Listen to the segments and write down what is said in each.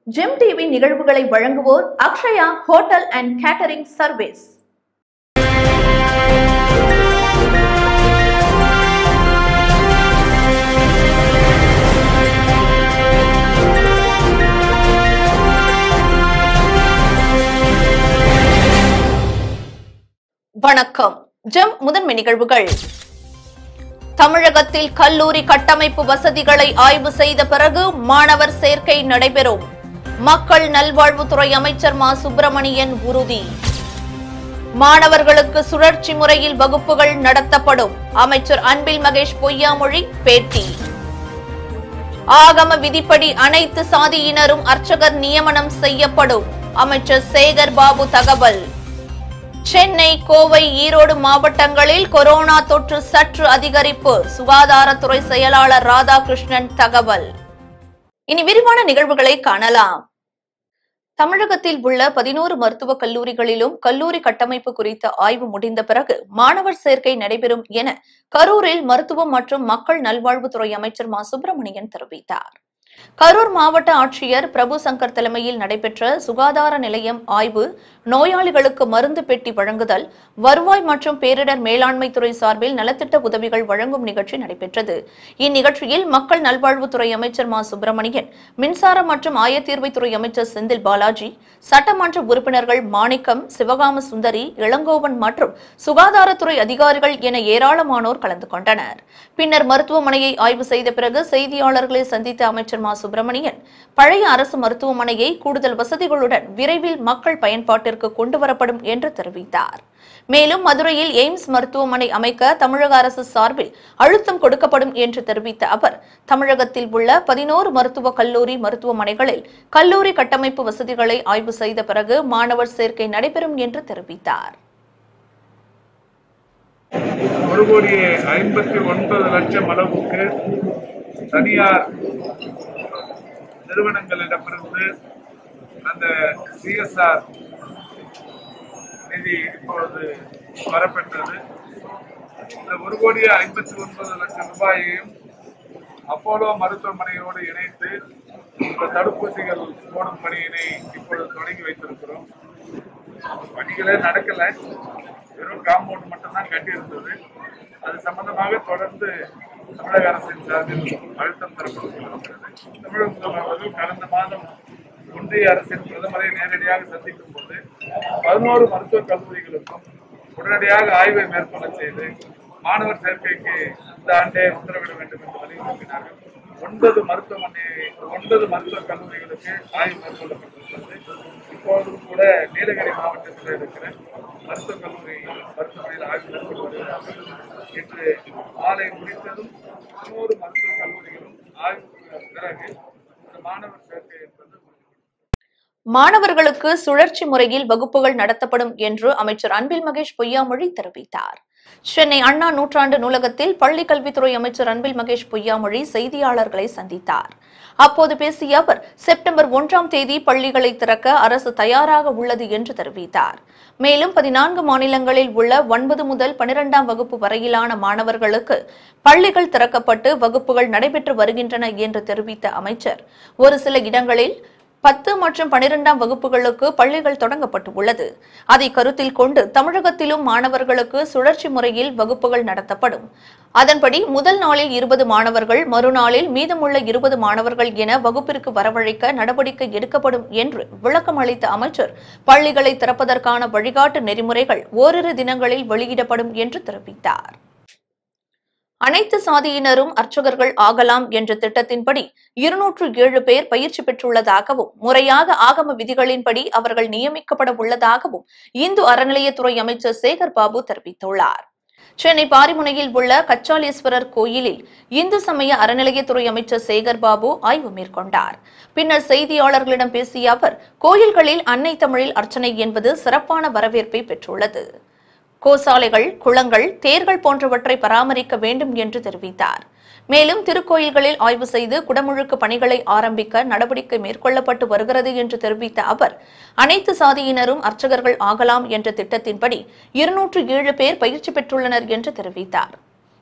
GeM TV நிகழ்வுகளை வழங்குவோர் Akshaya hotel and catering service வணக்கம் ஜெம் முதன்மை நிகழ்வுகள் தமிழகத்தில் கல்லூரி கட்டமைப்பு வசதிகளை ஆய்வு செய்த பிறகு மாணவர் சேர்க்கை நடைபெறும் மக்கள் நல்வாழ்வுத்துறை அமைச்சர் மா சுப்பிரமணியன் உறுதி மாணவர்களுக்கு சுழற்சி முறையில் வகுப்புகள் நடத்தப்படும் அமைச்சர் அன்பில் மகேஷ் பொய்யாமொழி பேட்டி ஆகம விதிப்படி அனைத்து சாதியினரும் அர்ச்சகர் நியமனம் செய்யப்படும் அமைச்சர் சேகர் பாபு தகவல் சென்னை கோவை ஈரோடு மாவட்டங்களில் கொரோனா தொற்று சற்று அதிகரிப்பு சுகாதாரத்துறை செயலாளர் ராதாகிருஷ்ணன் தகவல் இனி விரிவான நிகழ்வுகளை காணலாம் தமிழகத்தில் உள்ள பதினோரு மருத்துவக் கல்லூரிகளிலும் கல்லூரி கட்டமைப்பு குறித்த ஆய்வு முடிந்த பிறகு மாணவர் சேர்க்கை நடைபெறும் என கரூரில் மருத்துவம் மற்றும் மக்கள் நல்வாழ்வுத்துறை அமைச்சர் மா சுப்பிரமணியன் தெரிவித்தார் கரூர் மாவட்ட ஆட்சியர் பிரபு சங்கர் தலைமையில் நடைபெற்ற சுகாதார நிலையம் ஆய்வு நோயாளிகளுக்கு மருந்து பெட்டி வழங்குதல் வருவாய் மற்றும் பேரிடர் மேலாண்மை துறை சார்பில் நலத்திட்ட உதவிகள் வழங்கும் நிகழ்ச்சி நடைபெற்றது இந்நிகழ்ச்சியில் மக்கள் நல்வாழ்வுத்துறை அமைச்சர் மா சுப்பிரமணியன் மின்சாரம் மற்றும் ஆயத்தீர்வைத்துறை அமைச்சர் செந்தில் பாலாஜி சட்டமன்ற உறுப்பினர்கள் மாணிக்கம் சிவகாம சுந்தரி இளங்கோவன் மற்றும் சுகாதாரத்துறை அதிகாரிகள் என ஏராளமானோர் கலந்து கொண்டனர் பின்னர் மருத்துவமனையை ஆய்வு செய்த பிறகு செய்தியாளர்களை சந்தித்த அமைச்சர் மா சுப்பிரமணியன் பழைய அரசு மருத்துவமனையை கூடுதல் வசதிகளுடன் விரைவில் மக்கள் பயன்பாட்டிற்கு கொண்டுவரப்படும் என்று தெரிவித்தார் மேலும் மதுரையில் எய்ம்ஸ் மருத்துவமனை அமைக்க தமிழக அரசு சார்பில் அழுத்தம் கொடுக்கப்படும் என்று தெரிவித்த அவர் தமிழகத்தில் உள்ள பதினோரு மருத்துவக் கல்லூரி மருத்துவமனைகளில் கல்லூரி கட்டமைப்பு வசதிகளை ஆய்வு செய்த பிறகு மாணவர் சேர்க்கை நடைபெறும் என்று தெரிவித்தார் ஒரு கோடி ஐம்பத்தி ஒன்பது லட்சம் அளவுக்கு தனியார் நிறுவனங்களிடமிருந்து அந்த சிஎஸ்ஆர் நிதி இப்பொழுது வரப்பெற்றது இந்த ஒரு கோடி ஐம்பத்தி ஒன்பது லட்சம் ரூபாயையும் அப்போலோ மருத்துவமனையோடு இணைத்து இந்த தடுப்பூசிகள் போடும் பணியினை இப்பொழுது தொடங்கி வைத்திருக்கிறோம் பணிகளே நடக்கல வெறும் காம்பவுண்ட் மட்டும்தான் கட்டியிருந்தது அது சம்பந்தமாக தொடர்ந்து தமிழக அரசின் சார்பில் அழுத்தம் தரப்பட்டு வருகிறது தமிழக முதல்வர் அவர்கள் கடந்த மாதம் ஒன்றிய அரசின் பிரதமரை நேரடியாக சந்திக்கும் போது பதினோரு மருத்துவக் கல்லூரிகளுக்கும் உடனடியாக ஆய்வை மேற்கொள்ள செய்து மாணவர் சேர்க்கைக்கு இந்த ஆண்டே உத்தரவிட வேண்டும் என்று வலியுறுத்தினார்கள் ஒன்பது மருத்துவமனை ஒன்பது மருத்துவக் கல்லூரிகளுக்கு ஆய்வு மேற்கொள்ளப்பட்டிருக்கிறது இப்பொழுதும் கூட நீலகிரி மாவட்டத்தில் இருக்கிற மருத்துவக் கல்லூரி மருத்துவமனையில் ஆய்வு மேற்கொண்டு வருகிறார்கள் இன்று மாலை முடித்ததும் இன்னொரு மருத்துவக் கல்லூரிகளும் ஆய்வுக்கு பிறகு இந்த மாணவர் சேர்க்கை என்பது மாணவர்களுக்கு சுழற்சி முறையில் வகுப்புகள் நடத்தப்படும் என்று அமைச்சர் அன்பில் மகேஷ் பொய்யாமொழி தெரிவித்தார் சென்னை அண்ணா நூற்றாண்டு நூலகத்தில் பள்ளி கல்வித்துறை அமைச்சர் அன்பில் மகேஷ் பொய்யாமொழி செய்தியாளர்களை சந்தித்தார் அப்போது பேசிய அவர் செப்டம்பர் ஒன்றாம் தேதி பள்ளிகளை திறக்க அரசு தயாராக உள்ளது என்று தெரிவித்தார் மேலும் பதினான்கு மாநிலங்களில் உள்ள ஒன்பது முதல் பனிரெண்டாம் வகுப்பு வரையிலான மாணவர்களுக்கு பள்ளிகள் திறக்கப்பட்டு வகுப்புகள் நடைபெற்று வருகின்றன என்று தெரிவித்த அமைச்சர் ஒரு சில இடங்களில் பத்து மற்றும் பனிரெண்டாம் வகுப்புகளுக்கு பள்ளிகள் தொடங்கப்பட்டு உள்ளது அதை கருத்தில் கொண்டு தமிழகத்திலும் மாணவர்களுக்கு சுழற்சி முறையில் வகுப்புகள் நடத்தப்படும் அதன்படி முதல் நாளில் இருபது மாணவர்கள் மறுநாளில் மீதமுள்ள இருபது மாணவர்கள் என வகுப்பிற்கு வரவழைக்க நடவடிக்கை எடுக்கப்படும் என்று விளக்கம் அளித்த அமைச்சர் பள்ளிகளை திறப்பதற்கான வழிகாட்டு நெறிமுறைகள் ஓரிரு தினங்களில் வெளியிடப்படும் என்று தெரிவித்தார் அனைத்து சாதியினரும் அர்ச்சகர்கள் ஆகலாம் என்ற திட்டத்தின்படி இருநூற்று ஏழு பேர் பயிற்சி பெற்றுள்ளதாகவும் முறையாக ஆகம விதிகளின்படி அவர்கள் நியமிக்கப்பட உள்ளதாகவும் இந்து அறநிலையத்துறை அமைச்சர் சேகர் பாபு தெரிவித்துள்ளார் சென்னை பாரிமுனையில் உள்ள கச்சாலீஸ்வரர் கோயிலில் இந்து சமய அறநிலையத்துறை அமைச்சர் சேகர் பாபு ஆய்வு மேற்கொண்டார் பின்னர் செய்தியாளர்களிடம் பேசிய அவர் கோயில்களில் அன்னை தமிழில் அர்ச்சனை என்பது சிறப்பான வரவேற்பை பெற்றுள்ளது கோசாலைகள் குளங்கள் தேர்கள் போன்றவற்றை பராமரிக்க வேண்டும் என்று தெரிவித்தார் மேலும் திருக்கோயில்களில் ஆய்வு செய்து குடமுழுக்கு பணிகளை ஆரம்பிக்க நடவடிக்கை மேற்கொள்ளப்பட்டு வருகிறது என்று தெரிவித்த அவர் அனைத்து சாதியினரும் அர்ச்சகர்கள் ஆகலாம் என்ற திட்டத்தின்படி இருநூற்று ஏழு பேர் பயிற்சி பெற்றுள்ளனர் என்று தெரிவித்தார்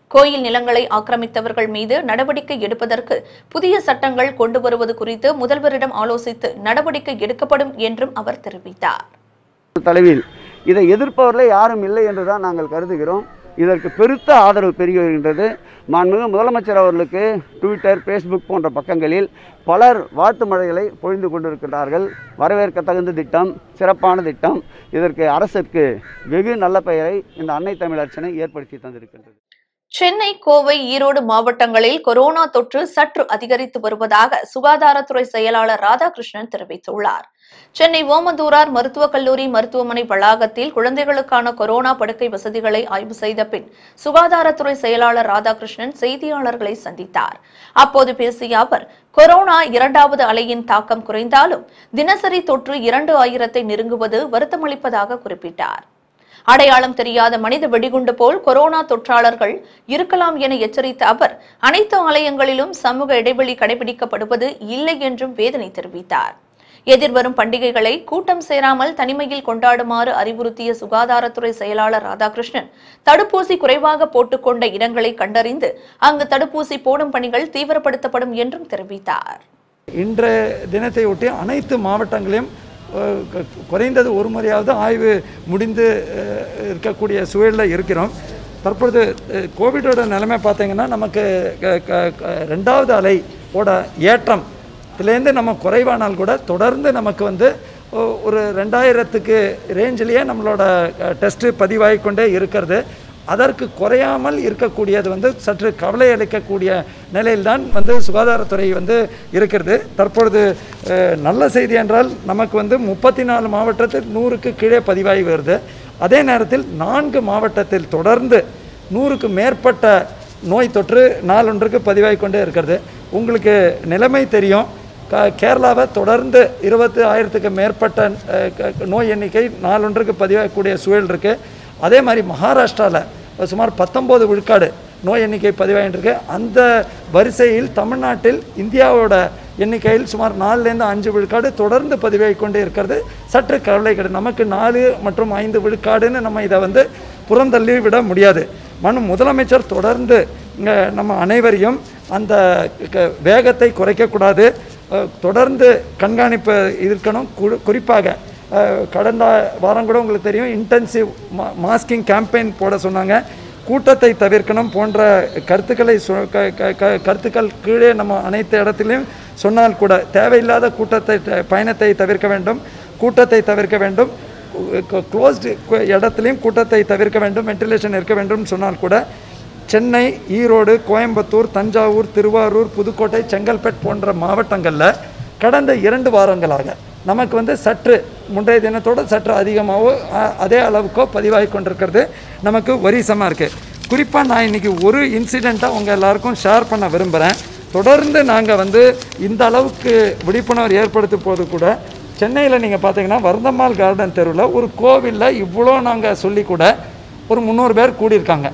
கோயில் நிலங்களை ஆக்கிரமித்தவர்கள் மீது நடவடிக்கை எடுப்பதற்கு புதிய சட்டங்கள் கொண்டு வருவது குறித்து முதல்வரிடம் ஆலோசித்து நடவடிக்கை எடுக்கப்படும் என்றும் அவர் தெரிவித்தார் தலைவில் இதை எதிர்ப்பவர்களே யாரும் இல்லை என்று தான் நாங்கள் கருதுகிறோம் இதற்கு பெருத்த ஆதரவு பெருகி வருகின்றது மாண்புமிகு முதலமைச்சர் அவர்களுக்கு ட்விட்டர் ஃபேஸ்புக் போன்ற பக்கங்களில் பலர் வாழ்த்து மழைகளை பொழிந்து கொண்டிருக்கிறார்கள் வரவேற்க தகுந்த திட்டம் சிறப்பான திட்டம் இதற்கு அரசுக்கு வெகு நல்ல பெயரை இந்த அன்னை தமிழ் அர்ச்சனை ஏற்படுத்தி தந்திருக்கின்றது சென்னை கோவை ஈரோடு மாவட்டங்களில் கொரோனா தொற்று சற்று அதிகரித்து வருவதாக சுகாதாரத்துறை செயலாளர் ராதாகிருஷ்ணன் தெரிவித்துள்ளார் சென்னை ஓமந்தூரார் மருத்துவக் கல்லூரி மருத்துவமனை வளாகத்தில் குழந்தைகளுக்கான கொரோனா படுக்கை வசதிகளை ஆய்வு செய்த பின் சுகாதாரத்துறை செயலாளர் ராதாகிருஷ்ணன் செய்தியாளர்களை சந்தித்தார் அப்போது பேசிய அவர் கொரோனா இரண்டாவது அலையின் தாக்கம் குறைந்தாலும் தினசரி தொற்று இரண்டு ஆயிரத்தை நெருங்குவது வருத்தமளிப்பதாக குறிப்பிட்டார் அடையாளம் தெரியாத மனித வெடிகுண்டு போல் கொரோனா தொற்றாளர்கள் இருக்கலாம் என எச்சரித்த அவர் அனைத்து ஆலயங்களிலும் சமூக இடைவெளி கடைபிடிக்கப்படுவது இல்லை என்றும் வேதனை தெரிவித்தார் எதிர்வரும் பண்டிகைகளை கூட்டம் சேராமல் தனிமையில் கொண்டாடுமாறு அறிவுறுத்திய சுகாதாரத்துறை செயலாளர் ராதாகிருஷ்ணன் தடுப்பூசி குறைவாக போட்டுக்கொண்ட இடங்களை கண்டறிந்து அங்கு தடுப்பூசி போடும் பணிகள் தீவிரப்படுத்தப்படும் என்றும் தெரிவித்தார் இன்றைய தினத்தை ஒட்டி அனைத்து மாவட்டங்களையும் அஹ், கு- குறைந்தது ஒரு முறையாவது ஆய்வு முடிந்து அஹ், இருக்கக்கூடிய சூழலில் இருக்கிறோம் தற்பொழுது அஹ், கோவிடோட நிலைமை பார்த்தீங்கன்னா நமக்கு க- க- க- ரெண்டாவது அலையோட ஏற்றம் இதுலேருந்து நம்ம குறைவானால் கூட தொடர்ந்து நமக்கு வந்து ஒ- ஒரு ரெண்டாயிரத்துக்கு ரேஞ்சிலேயே நம்மளோட டெஸ்ட்டு பதிவாகி கொண்டே இருக்கிறது அதற்கு குறையாமல் இருக்கக்கூடியது வந்து சற்று கவலை அளிக்கக்கூடிய நிலையில்தான் வந்து சுகாதாரத்துறை வந்து இருக்கிறது தற்பொழுது அஹ், நல்ல செய்தி என்றால் நமக்கு வந்து முப்பத்தி நாலு மாவட்டத்தில் நூறுக்கு கீழே பதிவாகி வருது அதே நேரத்தில் நான்கு மாவட்டத்தில் தொடர்ந்து நூறுக்கு மேற்பட்ட நோய் தொற்று நாளொன்றுக்கு பதிவாகி கொண்டே இருக்கிறது உங்களுக்கு நிலைமை தெரியும் க கேரளாவை தொடர்ந்து இருபத்து ஆயிரத்துக்கு மேற்பட்ட அஹ், க- க- நோய் எண்ணிக்கை நாளொன்றுக்கு பதிவாகக்கூடிய சூழல் இருக்குது அதே மாதிரி மகாராஷ்டிராவில் சுமார் பத்தொம்போது விழுக்காடு நோய் எண்ணிக்கை பதிவாகிட்டு அந்த வரிசையில் தமிழ்நாட்டில் இந்தியாவோட எண்ணிக்கையில் சுமார் நாலுலேருந்து அஞ்சு விழுக்காடு தொடர்ந்து பதிவாகி கொண்டே இருக்கிறது சற்று கவலை கிடையாது நமக்கு நாலு மற்றும் ஐந்து விழுக்காடுன்னு நம்ம இதை வந்து புறந்தள்ளி விட முடியாது மனு முதலமைச்சர் தொடர்ந்து இங்கே நம்ம அனைவரையும் அந்த க- வேகத்தை குறைக்கக்கூடாது அஹ், தொடர்ந்து கண்காணிப்பு இருக்கணும் குறி- குறிப்பாக அஹ், கடந்த வாரம் கூட உங்களுக்கு தெரியும் இன்டென்சிவ் மாஸ்கிங் கேம்பெயின் போட சொன்னாங்க கூட்டத்தை தவிர்க்கணும் போன்ற கருத்துக்களை சொ- க- க- க- கருத்துக்கள் கீழே நம்ம அனைத்து இடத்திலையும் சொன்னால் கூட தேவையில்லாத கூட்டத்தை த- பயணத்தை தவிர்க்க வேண்டும் கூட்டத்தை தவிர்க்க வேண்டும் க்ளோஸ்டு இடத்துலையும் கூட்டத்தை தவிர்க்க வேண்டும் வென்டிலேஷன் இருக்க வேண்டும் சொன்னால் கூட சென்னை ஈரோடு கோயம்புத்தூர் தஞ்சாவூர் திருவாரூர் புதுக்கோட்டை செங்கல்பட்டு போன்ற மாவட்டங்களில் கடந்த இரண்டு வாரங்களாக நமக்கு வந்து சற்று முந்தைய தினத்தோட சற்று அதிகமாகவோ அ- அதே அளவுக்கோ பதிவாகி கொண்டிருக்கிறது நமக்கு வரிசமாக இருக்குது குறிப்பாக நான் இன்றைக்கி ஒரு இன்சிடெண்ட்டாக உங்கள் எல்லாருக்கும் ஷேர் பண்ண விரும்புகிறேன் தொடர்ந்து நாங்கள் வந்து இந்த அளவுக்கு விழிப்புணர்வு ஏற்படுத்தும் போது கூட சென்னையில் நீங்கள் பார்த்தீங்கன்னா வர்தம்மாள் கார்டன் தெருவில் ஒரு கோவிலில் இவ்வளோ நாங்கள் சொல்லி கூட ஒரு முந்நூறு பேர் கூடியிருக்காங்க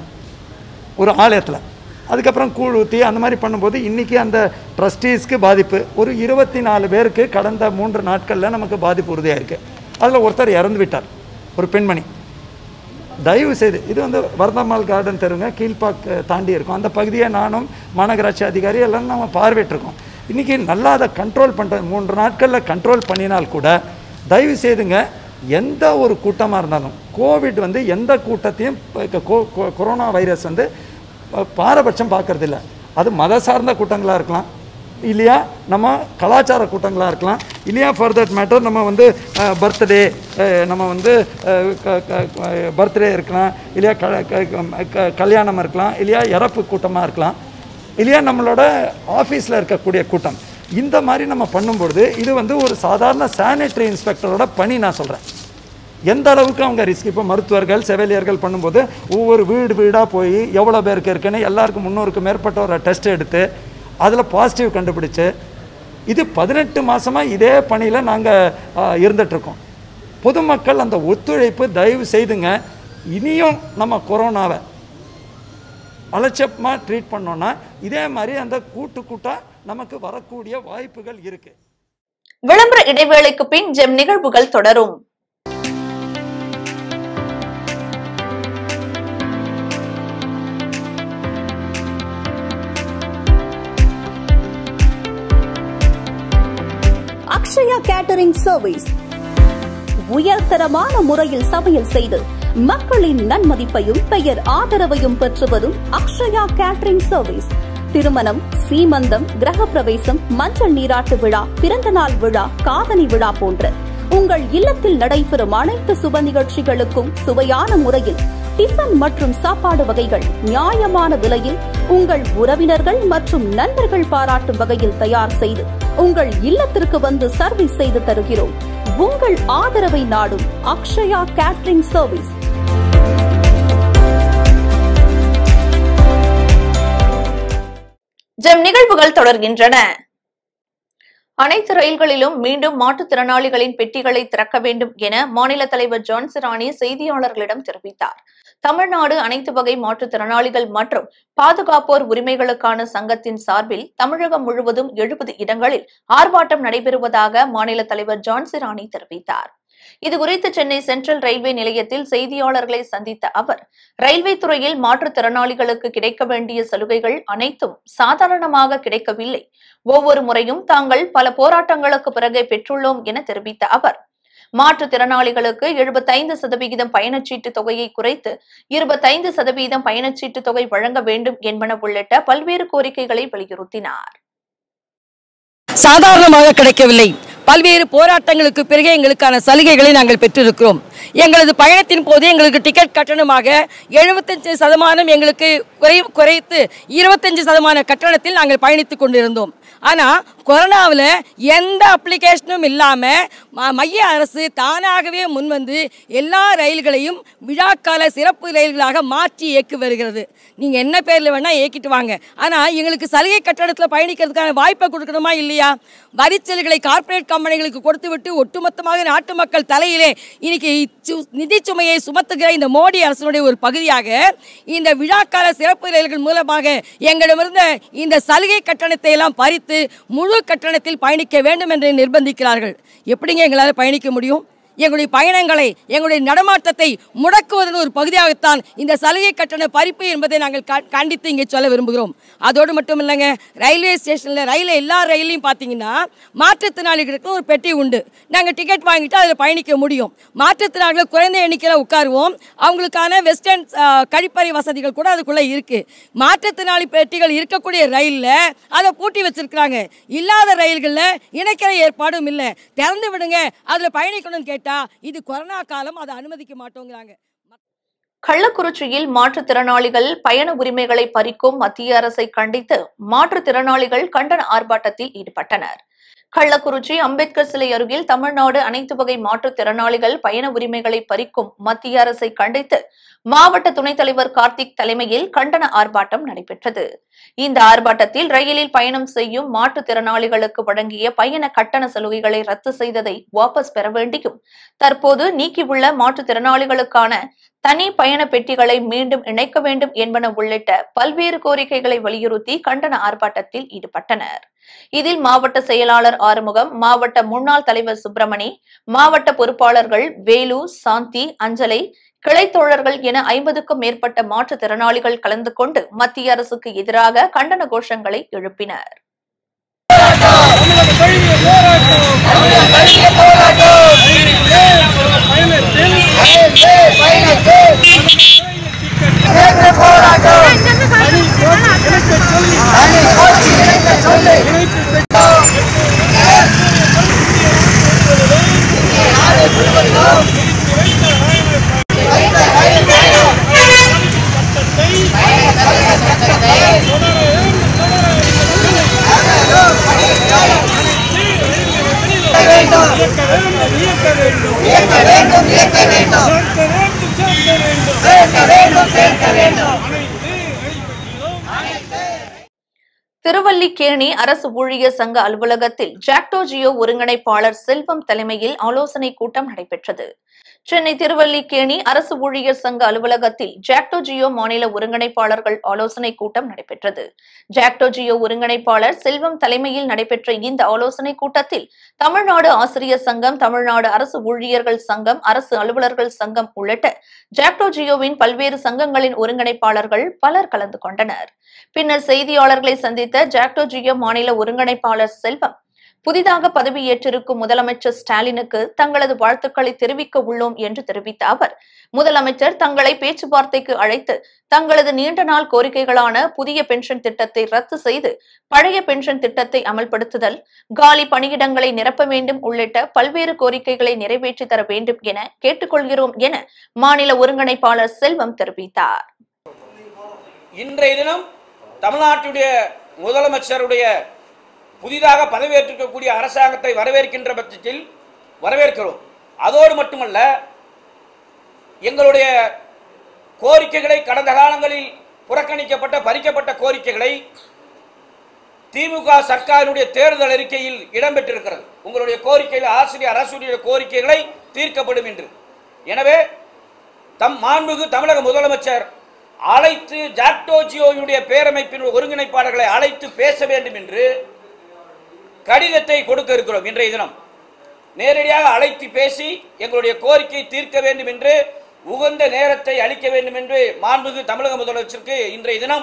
ஒரு ஆலயத்தில் அதுக்கப்புறம் கூழ் ஊற்றி அந்த மாதிரி பண்ணும்போது இன்றைக்கி அந்த ட்ரஸ்டீஸ்க்கு பாதிப்பு ஒரு இருபத்தி நாலு பேருக்கு கடந்த மூன்று நாட்களில் நமக்கு பாதிப்பு உறுதியாக இருக்குது அதில் ஒருத்தர் இறந்து விட்டார் ஒரு பெண்மணி தயவு செய்து இது வந்து வர்தம்மாள் கார்டன் தெருங்க கீழ்பாக் தாண்டி இருக்கும் அந்த பகுதியை நானும் மாநகராட்சி அதிகாரி எல்லாம் நம்ம பார்வையிட்டிருக்கோம் இன்றைக்கி நல்லா அதை கண்ட்ரோல் பண்ணுற மூன்று நாட்களில் கண்ட்ரோல் பண்ணினால் கூட தயவு செய்துங்க எந்த ஒரு கூட்டமாக இருந்தாலும் கோவிட் வந்து எந்த கூட்டத்தையும் இப்ப கொ- கொ- கொரோனா வைரஸ் வந்து ப- பாரபட்சம் பார்க்கறதில்ல அது மத சார்ந்த கூட்டங்களாக இருக்கலாம் இல்லையா நம்ம கலாச்சார கூட்டங்களாக இருக்கலாம் இல்லையா ஃபார் தட் மேட்டர் நம்ம வந்து பர்த்டே நம்ம வந்து பர்த்டே இருக்கலாம் இல்லையா க க- க- கல்யாணம் இருக்கலாம் இல்லையா இறப்பு கூட்டமாக இருக்கலாம் இல்லையா நம்மளோட ஆஃபீஸில் இருக்கக்கூடிய கூட்டம் இந்த மாதிரி நம்ம பண்ணும்பொழுது இது வந்து ஒரு சாதாரண சானிட்டரி இன்ஸ்பெக்டரோட பணி நான் சொல்கிறேன் எந்த அளவுக்கு அவங்க ரிஸ்க் இப்போ மருத்துவர்கள் செவிலியர்கள் பண்ணும்போது ஒவ்வொரு வீடு வீடாக போய் எவ்வளோ பேருக்கு இருக்குன்னு எல்லாருக்கும் முன்னூறுக்கு மேற்பட்ட ஒரு டெஸ்ட் எடுத்து அதில் பாசிட்டிவ் கண்டுபிடிச்சு இது பதினெட்டு மாதமாக இதே பணியில் நாங்கள் இருந்துகிட்ருக்கோம் பொதுமக்கள் அந்த ஒத்துழைப்பு தயவு செய்துங்க இனியும் நம்ம கொரோனாவை அலட்சியமாக ட்ரீட் பண்ணோன்னா இதே மாதிரி அந்த கூட்டு கூட்டாக நமக்கு வரக்கூடிய வாய்ப்புகள் இருக்குது விளம்பர இடைவேளைக்கு பின் ஜெம் நிகழ்வுகள் தொடரும் அக்ஷயா கேட்டரிங் சர்வீஸ் உயர்தரமான முறையில் சமையல் செய்து மக்களின் நன்மதிப்பையும் பெயர் ஆதரவையும் பெற்று வரும் அக்ஷயா கேட்டரிங் சர்வீஸ் திருமணம் சீமந்தம் கிரகப்பிரவேசம் மஞ்சள் நீராட்டு விழா பிறந்தநாள் விழா காதணி விழா போன்ற உங்கள் இல்லத்தில் நடைபெறும் அனைத்து சுப நிகழ்ச்சிகளுக்கும் சுவையான முறையில் டிஃபன் மற்றும் சாப்பாடு வகைகள் நியாயமான விலையில் உங்கள் உறவினர்கள் மற்றும் நண்பர்கள் பாராட்டும் வகையில் தயார் செய்து உங்கள் இல்லத்திற்கு வந்து சர்வீஸ் செய்து தருகிறோம் உங்கள் ஆதரவை நாடும் அக்ஷயா கேட்டரிங் சர்வீஸ் ஜெம் நிகழ்வுகள் தொடர்கின்றன அனைத்து ரயில்களிலும் மீண்டும் மாற்றுத்திறனாளிகளின் பெட்டிகளை திறக்க வேண்டும் என மாநில தலைவர் ஜான் சிராணி செய்தியாளர்களிடம் தெரிவித்தார் தமிழ்நாடு அனைத்து வகை மாற்றுத்திறனாளிகள் மற்றும் பாதுகாப்போர் உரிமைகளுக்கான சங்கத்தின் சார்பில் தமிழகம் முழுவதும் எழுபது இடங்களில் ஆர்ப்பாட்டம் நடைபெறுவதாக மாநில தலைவர் ஜான் சிராணி தெரிவித்தார் இதுகுறித்து சென்னை சென்ட்ரல் ரயில்வே நிலையத்தில் செய்தியாளர்களை சந்தித்த அவர் ரயில்வே துறையில் மாற்றுத்திறனாளிகளுக்கு கிடைக்க வேண்டிய சலுகைகள் அனைத்தும் சாதாரணமாக கிடைக்கவில்லை ஒவ்வொரு முறையும் தாங்கள் பல போராட்டங்களுக்கு பிறகே பெற்றுள்ளோம் என தெரிவித்த அவர் மாற்றுத்திறனாளிகளுக்கு எழுபத்தைந்து சதவிகிதம் பயணச்சீட்டு தொகையை குறைத்து இருபத்தைந்து சதவீதம் பயணச்சீட்டு தொகை வழங்க வேண்டும் என்பன உள்ளிட்ட பல்வேறு கோரிக்கைகளை வலியுறுத்தினார் சாதாரணமாக கிடைக்கவில்லை பல்வேறு போராட்டங்களுக்கு பிறகு எங்களுக்கான சலுகைகளை நாங்கள் பெற்றிருக்கிறோம் எங்களது பயணத்தின் போது எங்களுக்கு டிக்கெட் கட்டணமாக எழுபத்தஞ்சு சதமானம் எங்களுக்கு குறை குறைத்து இருபத்தஞ்சு சதமான கட்டணத்தில் நாங்கள் பயணித்துக் கொண்டிருந்தோம் ஆனால் கொரோனாவில் எந்த அப்ளிகேஷனும் இல்லாமல் மைய அரசு தானாகவே முன்வந்து எல்லா ரயில்களையும் விழாக்கால சிறப்பு ரயில்களாக மாற்றி இயக்கி வருகிறது நீங்கள் என்ன பேரில் வேணால் இயக்கிட்டு வாங்க ஆனால் எங்களுக்கு சலுகை கட்டணத்தில் பயணிக்கிறதுக்கான வாய்ப்பை கொடுக்கணுமா இல்லையா வரிச்சலுகளை கார்ப்பரேட் கம்பெனிகளுக்கு கொடுத்துவிட்டு ஒட்டுமொத்தமாக நாட்டு மக்கள் தலையிலே இன்னைக்கு சு- நிதி சுமையை சுமத்துகிற இந்த மோடி அரசினுடைய ஒரு பகுதியாக இந்த விழாக்கால சிறப்பு ரயில்கள் மூலமாக எங்களிடமிருந்த இந்த சலுகை கட்டணத்தை எல்லாம் பறித்து முழு கட்டணத்தில் பயணிக்க வேண்டும் என்று நிர்பந்திக்கிறார்கள் எப்படிங்க எங்களால் பயணிக்க முடியும் எங்களுடைய பயணங்களை எங்களுடைய நடமாட்டத்தை முடக்குவதன் ஒரு பகுதியாகத்தான் இந்த சலுகை கட்டண பறிப்பு என்பதை நாங்கள் கா- கண்டித்து இங்கே சொல்ல விரும்புகிறோம் அதோடு மட்டும் இல்லைங்க ரயில்வே ஸ்டேஷனில் ரயிலில் எல்லா ரயிலையும் பார்த்தீங்கன்னா மாற்றுத்திறனாளிகளுக்கு ஒரு பெட்டி உண்டு நாங்கள் டிக்கெட் வாங்கிட்டு அதில் பயணிக்க முடியும் மாற்றுத்திறனாளிகள் குறைந்த எண்ணிக்கையில் உட்காருவோம் அவங்களுக்கான வெஸ்டர்ன் கழிப்பறை வசதிகள் கூட அதுக்குள்ளே இருக்குது மாற்றுத்திறனாளி பெட்டிகள் இருக்கக்கூடிய ரயிலில் அதை பூட்டி வச்சிருக்கிறாங்க இல்லாத ரயில்களில் இணைக்கிற ஏற்பாடும் இல்லை திறந்து விடுங்க அதில் பயணிக்கணும்னு கேட்டால் இது கொரோனா காலம் அதை அனுமதிக்க மாட்டோங்கிறாங்க கள்ளக்குறிச்சியில் மாற்றுத்திறனாளிகள் பயண உரிமைகளை பறிக்கும் மத்திய அரசை கண்டித்து மாற்றுத்திறனாளிகள் கண்டன ஆர்ப்பாட்டத்தில் ஈடுபட்டனர் கள்ளக்குறிச்சி அம்பேத்கர் சிலை அருகில் தமிழ்நாடு அனைத்து வகை மாற்றுத்திறனாளிகள் பயண உரிமைகளை பறிக்கும் மத்திய அரசை கண்டித்து மாவட்ட துணைத் தலைவர் கார்த்திக் தலைமையில் கண்டன ஆர்ப்பாட்டம் நடைபெற்றது இந்த ஆர்ப்பாட்டத்தில் ரயிலில் பயணம் செய்யும் மாற்றுத்திறனாளிகளுக்கு வழங்கிய பயண கட்டண சலுகைகளை ரத்து செய்ததை வாபஸ் பெற வேண்டியும் தற்போது நீக்கியுள்ள மாற்றுத்திறனாளிகளுக்கான தனி பயண பெட்டிகளை மீண்டும் இணைக்க வேண்டும் என்பன உள்ளிட்ட பல்வேறு கோரிக்கைகளை வலியுறுத்தி கண்டன ஆர்ப்பாட்டத்தில் ஈடுபட்டனர் இதில் மாவட்ட செயலாளர் ஆறுமுகம் மாவட்ட முன்னாள் தலைவர் சுப்பிரமணி மாவட்ட பொறுப்பாளர்கள் வேலு சாந்தி அஞ்சலை கிளைத்தோழர்கள் என ஐம்பதுக்கும் மேற்பட்ட மாற்றுத்திறனாளிகள் கலந்து கொண்டு மத்திய அரசுக்கு எதிராக கண்டன கோஷங்களை எழுப்பினர் திருவல்லிக்கேணி அரசு ஊழியர் சங்க அலுவலகத்தில் ஜாக்டோ ஜியோ ஒருங்கிணைப்பாளர் செல்வம் தலைமையில் ஆலோசனை கூட்டம் நடைபெற்றது சென்னை திருவல்லிக்கேணி அரசு ஊழியர் சங்க அலுவலகத்தில் ஜாக்டோ ஜியோ மாநில ஒருங்கிணைப்பாளர்கள் ஆலோசனை கூட்டம் நடைபெற்றது ஜாக்டோ ஜியோ ஒருங்கிணைப்பாளர் செல்வம் தலைமையில் நடைபெற்ற இந்த ஆலோசனை கூட்டத்தில் தமிழ்நாடு ஆசிரியர் சங்கம் தமிழ்நாடு அரசு ஊழியர்கள் சங்கம் அரசு அலுவலர்கள் சங்கம் உள்ளிட்ட ஜாக்டோ ஜியோவின் பல்வேறு சங்கங்களின் ஒருங்கிணைப்பாளர்கள் பலர் கலந்து கொண்டனர் பின்னர் செய்தியாளர்களை சந்தித்த ஜாக்டோ ஜியோ மாநில ஒருங்கிணைப்பாளர் செல்வம் புதிதாக பதவியேற்றிருக்கும் முதலமைச்சர் ஸ்டாலினுக்கு தங்களது வாழ்த்துக்களை தெரிவிக்க உள்ளோம் என்று தெரிவித்த அவர் முதலமைச்சர் தங்களை பேச்சுவார்த்தைக்கு அழைத்து தங்களது நீண்ட நாள் கோரிக்கைகளான புதிய பென்ஷன் திட்டத்தை ரத்து செய்து பழைய பென்ஷன் திட்டத்தை அமல்படுத்துதல் காலி பணியிடங்களை நிரப்ப வேண்டும் உள்ளிட்ட பல்வேறு கோரிக்கைகளை நிறைவேற்றி தர வேண்டும் என கேட்டுக்கொள்கிறோம் என மாநில ஒருங்கிணைப்பாளர் செல்வம் தெரிவித்தார் இன்றைய தினம் தமிழ்நாட்டுடைய முதலமைச்சருடைய புதிதாக பதவியேற்றிருக்கக்கூடிய அரசாங்கத்தை வரவேற்கின்ற பட்சத்தில் வரவேற்கிறோம் அதோடு மட்டுமல்ல எங்களுடைய கோரிக்கைகளை கடந்த காலங்களில் புறக்கணிக்கப்பட்ட பறிக்கப்பட்ட கோரிக்கைகளை திமுக சர்க்காரினுடைய தேர்தல் அறிக்கையில் இடம்பெற்றிருக்கிறது உங்களுடைய கோரிக்கையில் ஆசிரியர் அரசுடைய கோரிக்கைகளை தீர்க்கப்படும் என்று எனவே தம் மாண்புகு தமிழக முதலமைச்சர் அழைத்து ஜாக்டோஜியோயுடைய பேரமைப்பின் ஒருங்கிணைப்பாளர்களை அழைத்து பேச வேண்டும் என்று கடிதத்தை கொடுக்க இருக்கிறோம் இன்றைய தினம் நேரடியாக அழைத்து பேசி எங்களுடைய கோரிக்கை தீர்க்க வேண்டும் என்று உகந்த நேரத்தை அளிக்க வேண்டும் என்று மாண்புகு தமிழக முதலமைச்சருக்கு இன்றைய தினம்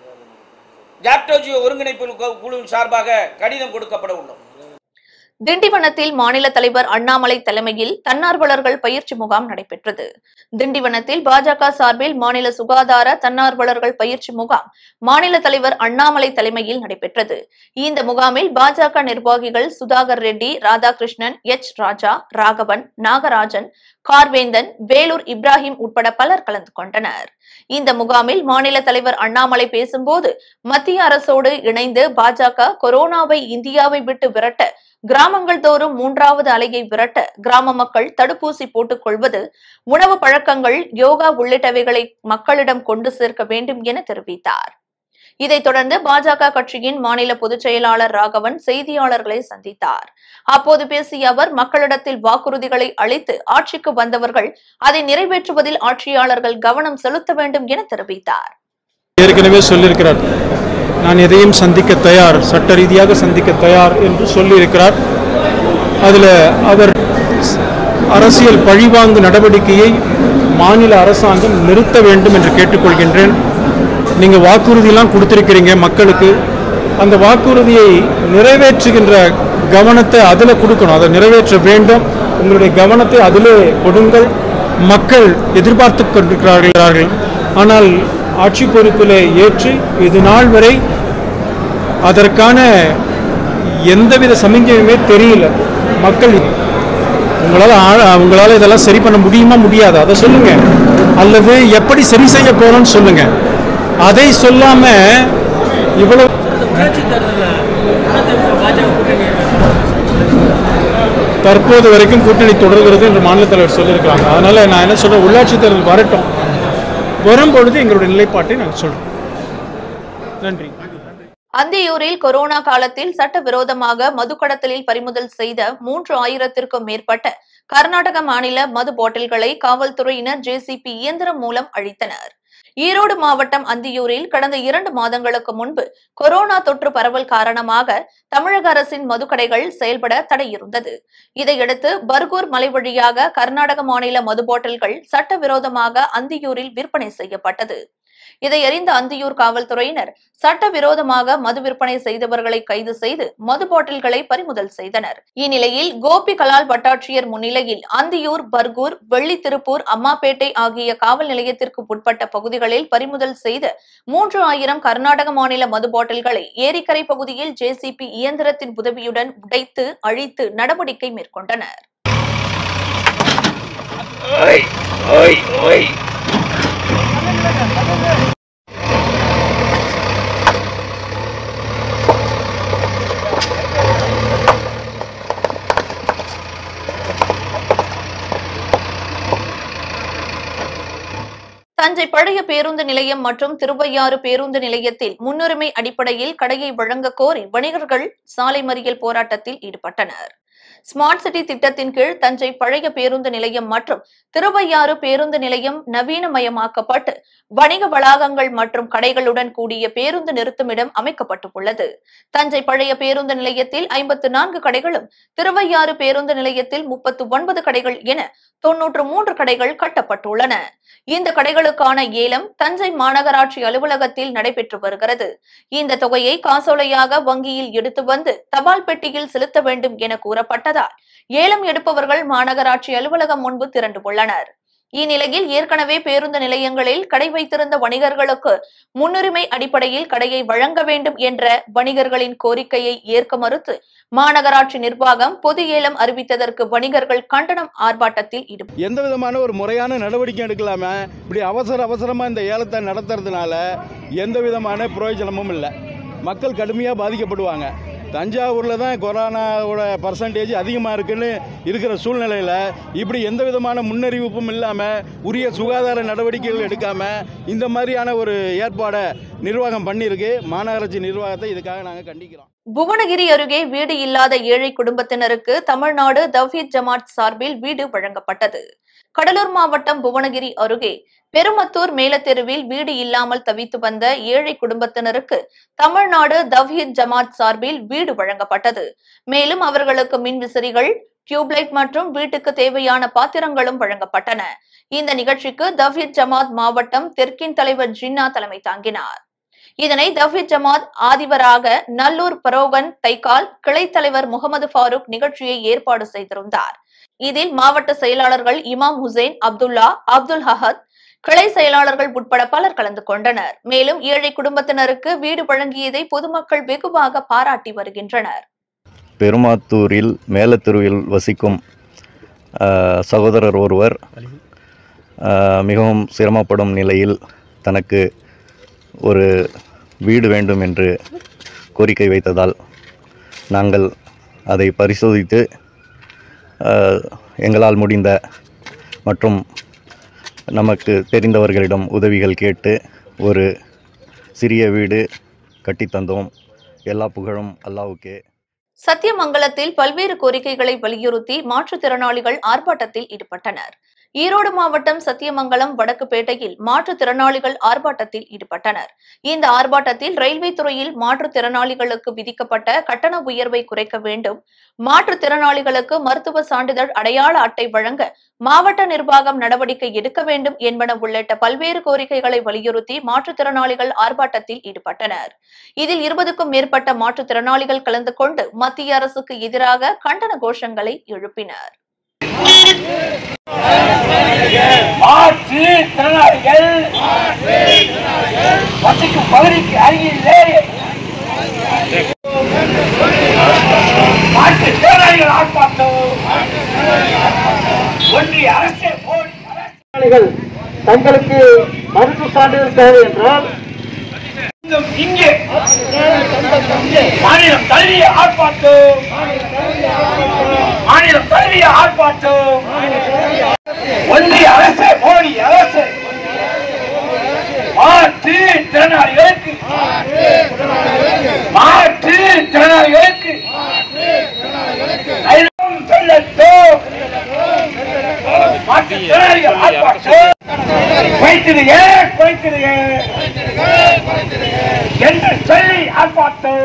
ஜாக்டோஜியோ ஒருங்கிணைப்பு கு- குழுவின் சார்பாக கடிதம் கொடுக்கப்பட உள்ளோம் திண்டிவனத்தில் மாநில தலைவர் அண்ணாமலை தலைமையில் தன்னார்வலர்கள் பயிற்சி முகாம் நடைபெற்றது திண்டிவனத்தில் பாஜக சார்பில் மாநில சுகாதார தன்னார்வலர்கள் பயிற்சி முகாம் மாநில தலைவர் அண்ணாமலை தலைமையில் நடைபெற்றது இந்த முகாமில் பாஜக நிர்வாகிகள் சுதாகர் ரெட்டி ராதாகிருஷ்ணன் எச் ராஜா ராகவன் நாகராஜன் கார்வேந்தன் வேலூர் இப்ராஹிம் உட்பட பலர் கலந்து கொண்டனர் இந்த முகாமில் மாநில தலைவர் அண்ணாமலை பேசும்போது மத்திய அரசோடு இணைந்து பாஜக கொரோனாவை இந்தியாவை விட்டு விரட்ட கிராமங்கள் தோறும் மூன்றாவது அலையை விரட்ட கிராம மக்கள் தடுப்பூசி போட்டுக் கொள்வது உணவு பழக்கங்கள் யோகா உள்ளிட்டவைகளை மக்களிடம் கொண்டு சேர்க்க வேண்டும் என தெரிவித்தார் இதைத் தொடர்ந்து பாஜக கட்சியின் மாநில பொதுச் செயலாளர் ராகவன் செய்தியாளர்களை சந்தித்தார் அப்போது பேசிய அவர் மக்களிடத்தில் வாக்குறுதிகளை அளித்து ஆட்சிக்கு வந்தவர்கள் அதை நிறைவேற்றுவதில் ஆட்சியாளர்கள் கவனம் செலுத்த வேண்டும் என தெரிவித்தார் ஏற்கனவே சொல்லியிருக்கிறார் நான் எதையும் சந்திக்க தயார் சட்ட ரீதியாக சந்திக்க தயார் என்று சொல்லியிருக்கிறார் அதில் அவர் ஸ்- அரசியல் பழிவாங்கு நடவடிக்கையை மாநில அரசாங்கம் நிறுத்த வேண்டும் என்று கேட்டுக்கொள்கின்றேன் நீங்கள் வாக்குறுதியெல்லாம் கொடுத்துருக்கிறீங்க மக்களுக்கு அந்த வாக்குறுதியை நிறைவேற்றுகின்ற கவனத்தை அதில் கொடுக்கணும் அதை நிறைவேற்ற வேண்டும் உங்களுடைய கவனத்தை அதிலே கொடுங்கள் மக்கள் எதிர்பார்த்து கொண்டிருக்கிறார்கள் ஆனால் ஆட்சி பொறுப்பில் ஏற்று இது நாள் வரை அதற்கான எந்தவித சமிஞ்சையுமே தெரியல மக்கள் உங்களால் ஆ- உங்களால் இதெல்லாம் சரி பண்ண முடியுமா முடியாது அதை சொல்லுங்க அல்லது எப்படி சரி செய்ய போறோம்னு சொல்லுங்க அதை சொல்லாம இவ்வளவு தற்போது வரைக்கும் கூட்டணி தொடர்கிறது என்று மாநில தலைவர் சொல்லியிருக்காங்க அதனால நான் என்ன சொல்றேன் உள்ளாட்சி தேர்தல் வரட்டும் வரும்பொழுது எங்களுடைய நிலைப்பாட்டை நாங்கள் சொல்றோம் நன்றி அந்தியூரில் கொரோனா காலத்தில் சட்டவிரோதமாக மதுக்கடத்தலில் பறிமுதல் செய்த மூன்று ஆயிரத்திற்கும் மேற்பட்ட கர்நாடக மாநில மது பாட்டில்களை காவல்துறையினர் ஜேசிபி இயந்திரம் மூலம் அழித்தனர் ஈரோடு மாவட்டம் அந்தியூரில் கடந்த இரண்டு மாதங்களுக்கு முன்பு கொரோனா தொற்று பரவல் காரணமாக தமிழக அரசின் மதுக்கடைகள் செயல்பட தடை இருந்தது இதையடுத்து பர்கூர் மலை வழியாக கர்நாடக மாநில மது பாட்டில்கள் சட்டவிரோதமாக அந்தியூரில் விற்பனை செய்யப்பட்டது இதை அறிந்த அந்தியூர் காவல்துறையினர் சட்டவிரோதமாக மது விற்பனை செய்தவர்களை கைது செய்து மது பாட்டில்களை பறிமுதல் செய்தனர் இந்நிலையில் கோபி கலால் வட்டாட்சியர் முன்னிலையில் அந்தியூர் பர்கூர் வெள்ளித்திருப்பூர் அம்மாப்பேட்டை ஆகிய காவல் நிலையத்திற்கு உட்பட்ட பகுதிகளில் பறிமுதல் செய்த மூன்று ஆயிரம் கர்நாடக மாநில மது பாட்டில்களை ஏரிக்கரை பகுதியில் ஜேசிபி இயந்திரத்தின் உதவியுடன் உடைத்து அழித்து நடவடிக்கை மேற்கொண்டனர் தஞ்சை பழைய பேருந்து நிலையம் மற்றும் திருவையாறு பேருந்து நிலையத்தில் முன்னுரிமை அடிப்படையில் கடையை வழங்க கோரி வணிகர்கள் சாலை மறியல் போராட்டத்தில் ஈடுபட்டனர் ஸ்மார்ட் சிட்டி திட்டத்தின் கீழ் தஞ்சை பழைய பேருந்து நிலையம் மற்றும் திருவையாறு பேருந்து நிலையம் நவீனமயமாக்கப்பட்டு வணிக வளாகங்கள் மற்றும் கடைகளுடன் கூடிய பேருந்து நிறுத்துமிடம் அமைக்கப்பட்டுள்ளது தஞ்சை பழைய பேருந்து நிலையத்தில் ஐம்பத்து நான்கு கடைகளும் திருவையாறு பேருந்து நிலையத்தில் முப்பத்து ஒன்பது கடைகள் என தொன்னூற்று மூன்று கடைகள் கட்டப்பட்டுள்ளன இந்த கடைகளுக்கான ஏலம் தஞ்சை மாநகராட்சி அலுவலகத்தில் நடைபெற்று வருகிறது இந்த தொகையை காசோலையாக வங்கியில் எடுத்து வந்து தபால் பெட்டியில் செலுத்த வேண்டும் என கூறப்பட்டதால் ஏலம் எடுப்பவர்கள் மாநகராட்சி அலுவலகம் முன்பு திரண்டு உள்ளனர் இந்நிலையில் ஏற்கனவே பேருந்து நிலையங்களில் கடை வைத்திருந்த வணிகர்களுக்கு முன்னுரிமை அடிப்படையில் கடையை வழங்க வேண்டும் என்ற வணிகர்களின் கோரிக்கையை ஏற்க மறுத்து மாநகராட்சி நிர்வாகம் பொது ஏலம் அறிவித்ததற்கு வணிகர்கள் கண்டனம் ஆர்ப்பாட்டத்தில் ஈடுபட்டனர் எந்த விதமான ஒரு முறையான நடவடிக்கை எடுக்கலாம இப்படி அவசர அவசரமாக இந்த ஏலத்தை நடத்துறதுனால எந்த விதமான பிரயோஜனமும் இல்லை மக்கள் கடுமையாக பாதிக்கப்படுவாங்க தஞ்சாவூரில் தான் கொரோனாவோட பர்சன்டேஜ் அதிகமாக இருக்குன்னு இருக்கிற சூழ்நிலையில் இப்படி எந்த விதமான முன்னறிவிப்பும் இல்லாமல் உரிய சுகாதார நடவடிக்கைகள் எடுக்காமல் இந்த மாதிரியான ஒரு ஏற்பாடை நிர்வாகம் பண்ணியிருக்கு மாநகராட்சி நிர்வாகத்தை இதுக்காக நாங்கள் கண்டிக்கிறோம் புவனகிரி அருகே வீடு இல்லாத ஏழை குடும்பத்தினருக்கு தமிழ்நாடு தவ்ஹீத் ஜமாத் சார்பில் வீடு வழங்கப்பட்டது கடலூர் மாவட்டம் புவனகிரி அருகே பெருமத்தூர் மேலத்தெருவில் வீடு இல்லாமல் தவித்து வந்த ஏழை குடும்பத்தினருக்கு தமிழ்நாடு தவ்ஹீத் ஜமாத் சார்பில் வீடு வழங்கப்பட்டது மேலும் அவர்களுக்கு மின்விசிறிகள் டியூப்லைட் மற்றும் வீட்டுக்கு தேவையான பாத்திரங்களும் வழங்கப்பட்டன இந்த நிகழ்ச்சிக்கு தவ்ஹீத் ஜமாத் மாவட்டம் தெற்கின் தலைவர் ஜின்னா தலைமை தாங்கினார் இதனை தவ்ஹீத் ஜமாத் ஆதிபராக நல்லூர் பரோகன் தைக்கால் கிளைத் தலைவர் முகமது ஃபாரூக் நிகழ்ச்சியை ஏற்பாடு செய்திருந்தார் இதில் மாவட்ட செயலாளர்கள் இமாம் ஹுசைன் அப்துல்லா அப்துல் ஹஹத் கிளை செயலாளர்கள் உட்பட பலர் கலந்து கொண்டனர் மேலும் ஏழை குடும்பத்தினருக்கு வீடு வழங்கியதை பொதுமக்கள் வெகுவாக பாராட்டி வருகின்றனர் பெருமாத்தூரில் மேலத்தெருவில் வசிக்கும் ஆஹ், சகோதரர் ஒருவர் ஆஹ், மிகவும் சிரமப்படும் நிலையில் தனக்கு ஒரு வீடு வேண்டும் என்று கோரிக்கை வைத்ததால் நாங்கள் அதை பரிசோதித்து ஆஹ், எங்களால் முடிந்த மற்றும் நமக்கு தெரிந்தவர்களிடம் உதவிகள் கேட்டு ஒரு சிறிய வீடு கட்டித்தந்தோம் எல்லா புகழும் அல்லாவுக்கே சத்தியமங்கலத்தில் பல்வேறு கோரிக்கைகளை வலியுறுத்தி மாற்றுத்திறனாளிகள் ஆர்ப்பாட்டத்தில் ஈடுபட்டனர் ஈரோடு மாவட்டம் சத்தியமங்கலம் வடக்குப்பேட்டையில் மாற்றுத்திறனாளிகள் ஆர்ப்பாட்டத்தில் ஈடுபட்டனர் இந்த ஆர்ப்பாட்டத்தில் ரயில்வே துறையில் மாற்றுத்திறனாளிகளுக்கு விதிக்கப்பட்ட கட்டண உயர்வை குறைக்க வேண்டும் மாற்றுத்திறனாளிகளுக்கு மருத்துவ சான்றிதழ் அடையாள அட்டை வழங்க மாவட்ட நிர்வாகம் நடவடிக்கை எடுக்க வேண்டும் என்பன உள்ளிட்ட பல்வேறு கோரிக்கைகளை வலியுறுத்தி மாற்றுத்திறனாளிகள் ஆர்ப்பாட்டத்தில் ஈடுபட்டனர் இதில் இருபதுக்கும் மேற்பட்ட மாற்றுத்திறனாளிகள் கலந்து கொண்டு மத்திய அரசுக்கு எதிராக கண்டன கோஷங்களை எழுப்பினர் மாற்று திறனாளிகள் வசிக்கும் பகுதிக்கு அருகிலே மாற்று திறனாளிகள் ஆர்ப்பாட்டம் ஒன்றிய அரசே போடி தங்களுக்கு மருத்துவ சான்றிதழ் தேவை என்றால் இங்கே மாநிலம் தழுவிய ஆர்ப்பாட்டம் மாநிலம் தழுவிய ஆர்ப்பாட்டம் ஒன்றிய அரசு மோடி அரசு மாற்று திறனாளிகளுக்கு மாற்று திறனாளிகளுக்கு தைரியம் சொல்லட்டும் மாற்று திறனாளிகள் ஆர்ப்பாட்டம் குறைத்திடுங்க குறைத்திடுங்க என்று சொல்லி ஆர்ப்பாட்டம்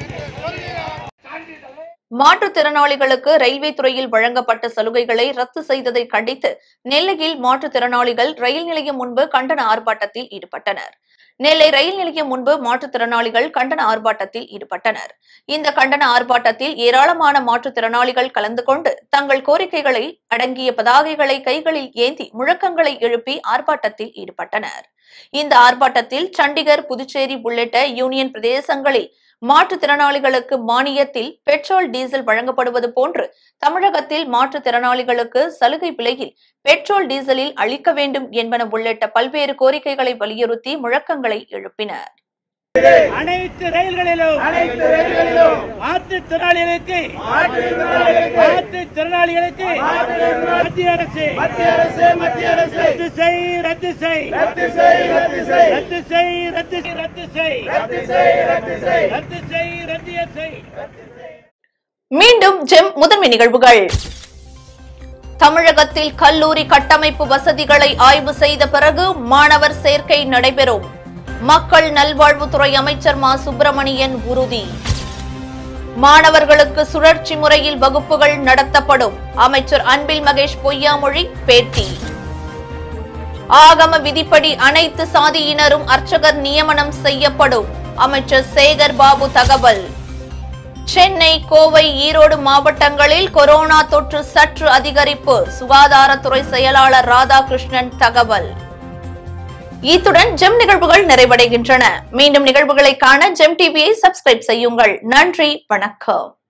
மாற்றுத்திறனாளிகளுக்கு ரயில்வே துறையில் வழங்கப்பட்ட சலுகைகளை ரத்து செய்ததை கண்டித்து நெல்லையில் மாற்றுத்திறனாளிகள் ரயில் நிலையம் முன்பு கண்டன ஆர்ப்பாட்டத்தில் ஈடுபட்டனர் நெல்லை ரயில் நிலையம் முன்பு மாற்றுத்திறனாளிகள் கண்டன ஆர்ப்பாட்டத்தில் ஈடுபட்டனர் இந்த கண்டன ஆர்ப்பாட்டத்தில் ஏராளமான மாற்றுத்திறனாளிகள் கலந்து கொண்டு தங்கள் கோரிக்கைகளை அடங்கிய பதாகைகளை கைகளில் ஏந்தி முழக்கங்களை எழுப்பி ஆர்ப்பாட்டத்தில் ஈடுபட்டனர் இந்த ஆர்ப்பாட்டத்தில் சண்டிகர் புதுச்சேரி உள்ளிட்ட யூனியன் பிரதேசங்களில் மாற்றுத்திறனாளிகளுக்கு மானியத்தில் பெட்ரோல் டீசல் வழங்கப்படுவது போன்று தமிழகத்தில் மாற்றுத்திறனாளிகளுக்கு சலுகை விலையில் பெட்ரோல் டீசலில் அளிக்க வேண்டும் என்பன உள்ளிட்ட பல்வேறு கோரிக்கைகளை வலியுறுத்தி முழக்கங்களை எழுப்பினர் அனைத்து ரயில்களிலும் அனைத்து ரயில்களிலும் மாற்றுத்திறனாளிகளுக்கு மாற்றுத்திறனாளிகளுக்கு மத்திய அரசு மத்திய அரசு மத்திய அரசு ரத்து செய் ரத்து செய் ரத்து செய் ரத்து செய் ரத்து செய் ரத்து செய் ரத்து செய் ரத்து செய் ரத்து செய் ரத்து செய் ரத்து செய் மீண்டும் ஜெம் முதன்மை நிகழ்வுகள் தமிழகத்தில் கல்லூரி கட்டமைப்பு வசதிகளை ஆய்வு செய்த பிறகு மாணவர் சேர்க்கை நடைபெறும் மக்கள் நல்வாழ்வுத்துறை அமைச்சர் மா சுப்பிரமணியன் உறுதி மாணவர்களுக்கு சுழற்சி முறையில் வகுப்புகள் நடத்தப்படும் அமைச்சர் அன்பில் மகேஷ் பொய்யாமொழி பேட்டி ஆகம விதிப்படி அனைத்து சாதியினரும் அர்ச்சகர் நியமனம் செய்யப்படும் அமைச்சர் சேகர் பாபு தகவல் சென்னை கோவை ஈரோடு மாவட்டங்களில் கொரோனா தொற்று சற்று அதிகரிப்பு சுகாதாரத்துறை செயலாளர் ராதாகிருஷ்ணன் தகவல் இத்துடன் ஜெம் நிகழ்வுகள் நிறைவடைகின்றன மீண்டும் நிகழ்வுகளை காண ஜெம் டிவியை சப்ஸ்கிரைப் செய்யுங்கள் நன்றி வணக்கம்